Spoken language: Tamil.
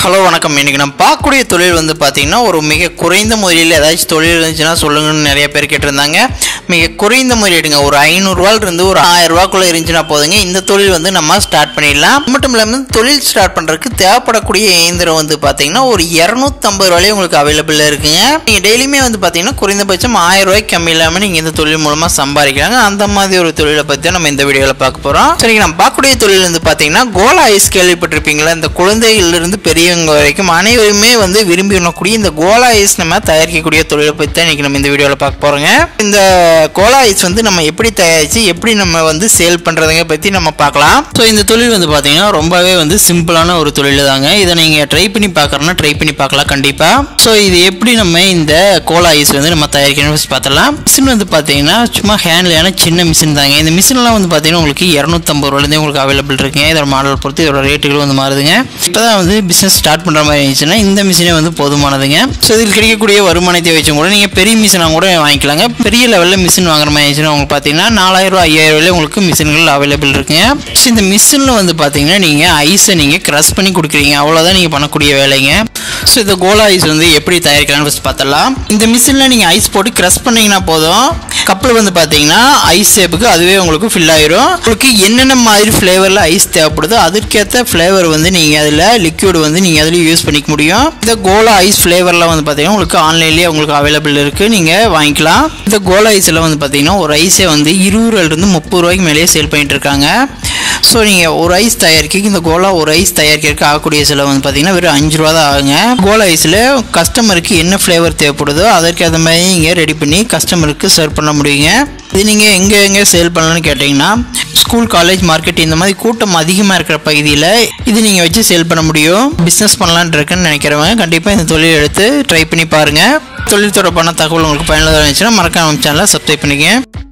ஹலோ வணக்கம் இன்னைக்கு நம்ம பார்க்கக்கூடிய தொழில் வந்து பார்த்தீங்கன்னா ஒரு மிக குறைந்த முதலீடு ஏதாச்சும் தொழில் இருந்துச்சுன்னா சொல்லுங்கன்னு நிறைய பேர் கேட்டிருந்தாங்க மிக குறைந்த முதலீடுங்க ஒரு ஐநூறுரூவாலிருந்து ஒரு ஆயிரம் ரூபாக்குள்ள இருந்துச்சுன்னா போதுங்க இந்த தொழில் வந்து நம்ம ஸ்டார்ட் பண்ணிடலாம் அது மட்டும் இல்லாமல் தொழில் ஸ்டார்ட் பண்ணுறதுக்கு தேவைப்படக்கூடிய இயந்திரம் வந்து பார்த்தீங்கன்னா ஒரு இரநூத்தம்பது ரூபாயிலே உங்களுக்கு அவைலபிளாக இருக்குங்க நீங்கள் டெய்லியுமே வந்து பார்த்தீங்கன்னா குறைந்தபட்சம் ஆயிரம் ரூபாய்க்கு கம்மி இல்லாமல் நீங்கள் இந்த தொழில் மூலமாக சம்பாதிக்கலாங்க அந்த மாதிரி ஒரு தொழிலை பற்றி தான் நம்ம இந்த வீடியோவில் பார்க்க போகிறோம் சரி நம்ம பார்க்கக்கூடிய தொழில் வந்து பார்த்தீங்கன்னா கோலா ஐஸ் கேள்விப்பட்டிருப்பீங்களா இந்த குழந்தைகளிலிருந்து பெரியவங்க வரைக்கும் அனைவருமே வந்து விரும்பி உண்ணக்கூடிய இந்த கோலா ஐஸ் நம்ம தயாரிக்கக்கூடிய தொழிலை பற்றி தான் இன்றைக்கி நம்ம இந்த வீடியோவில் பார்க்க போகிறோங்க இந்த கோலா ஐஸ் வந்து நம்ம எப்படி தயாரித்து எப்படி நம்ம வந்து சேல் பண்ணுறதுங்க பற்றி நம்ம பார்க்கலாம் ஸோ இந்த தொழில் வந்து பார்த்தீங்கன்னா ரொம்பவே வந்து சிம்பிளான ஒரு தொழில் தாங்க இதை நீங்கள் ட்ரை பண்ணி பார்க்குறோன்னா ட்ரை பண்ணி பார்க்கலாம் கண்டிப்பாக ஸோ இது எப்படி நம்ம இந்த கோலா ஐஸ் வந்து நம்ம தயாரிக்கணும்னு first பார்த்தலாம் மிஷின் வந்து பார்த்தீங்கன்னா சும்மா ஹேண்ட்லியான சின்ன மிஷின் தாங்க இந்த மிஷின்லாம் வந்து பார்த்தீங்கன்னா உங்களுக்கு இரநூத்தம்பது ரூபாலேருந்தே உங்களுக்கு அவைலபிள் இருக்குங்க இதோட மாடல் பொறுத்து இதோட ரேட்டுகள் வந்து மாறுதுங்க இப்போ தான் வந்து பிஸ்னஸ் ஸ்டார்ட் பண்ணுற மாதிரி இருந்துச்சுன்னா இந்த மிஷினே வந்து போதுமானதுங்க ஸோ இதில் கிடைக்கக்கூடிய வருமானத்தை வச்சும் கூட நீங்கள் பெரிய மிஷினாக கூட வாங்கிக்கலாங்க பெரிய லெவலில் மிஷின் வாங்குற மாதிரி இருந்துச்சுன்னா உங்களுக்கு பார்த்தீங்கன்னா நாலாயிரம் ரூபா ஐயாயிரம் ரூபாயில உங்களுக்கு மிஷின்கள் அவைலபிள் இருக்குங்க ஸோ இந்த மிஷினில் வந்து பார்த்தீங்கன்னா நீங்கள் ஐஸை நீங்கள் க்ரஷ் பண்ணி கொடுக்குறீங்க அவ்வளோதான் நீங்கள் பண்ணக்கூடிய வேலைங்க ஸோ இந்த கோலா ஐஸ் வந்து எப்படி தயாரிக்கலாம்னு ஃபஸ்ட் பார்த்தலாம் இந்த மிஷினில் நீங்கள் ஐஸ் போட்டு க்ரஷ் பண்ணிங்கன்னா போதும் கப்பில் வந்து பார்த்தீங்கன்னா ஐஸ் ஷேப்புக்கு அதுவே உங்களுக்கு ஃபில் ஆயிரும் உங்களுக்கு என்னென்ன மாதிரி ஃப்ளேவரில் ஐஸ் தேவைப்படுதோ அதற்கேற்ற ஃப்ளேவர் வந்து நீங்கள் அதில் லிக்யூட் வந்து நீங்கள் அதில் யூஸ் பண்ணிக்க முடியும் இந்த கோலா ஐஸ் ஃப்ளேவரில் வந்து பார்த்தீங்கன்னா உங்களுக்கு ஆன்லைன்லேயே உங்களுக்கு அவைலபிள் இருக்குது நீங்கள் வாங்கிக்கலாம் இந்த கோலா ஐஸில் வந்து பார்த்தீங்கன்னா ஒரு ஐஸே வந்து இருபது ரூபாயிலிருந்து முப்பது ரூபாய்க்கு மேலேயே சேல் பண்ணிட்டு இருக்காங்க ஸோ நீங்கள் ஒரு ஐஸ் தயாரிக்க இந்த கோலா ஒரு ஐஸ் தயாரிக்கிறதுக்கு ஆகக்கூடிய செலவு வந்து பார்த்தீங்கன்னா வெறும் அஞ்சு ரூபா தான் ஆகுங்க கோலா ஐஸில் கஸ்டமருக்கு என்ன ஃப்ளேவர் தேவைப்படுதோ அதற்கு அந்த மாதிரி நீங்கள் ரெடி பண்ணி கஸ்டமருக்கு சர்வ் பண்ண முடியுங்க இது நீங்கள் எங்கே எங்கே சேல் பண்ணலாம்னு கேட்டிங்கன்னா ஸ்கூல் காலேஜ் மார்க்கெட் இந்த மாதிரி கூட்டம் அதிகமாக இருக்கிற பகுதியில் இது நீங்கள் வச்சு சேல் பண்ண முடியும் பிஸ்னஸ் பண்ணலான்னு இருக்குன்னு நினைக்கிறவங்க கண்டிப்பாக இந்த தொழில் எடுத்து ட்ரை பண்ணி பாருங்கள் தொழில் தொடர்பான தகவல் உங்களுக்கு பயனுள்ளதாக இருந்துச்சுன்னா மறக்காம சேனலை சப்ஸ்கிரைப் பண்ணிக்கங்க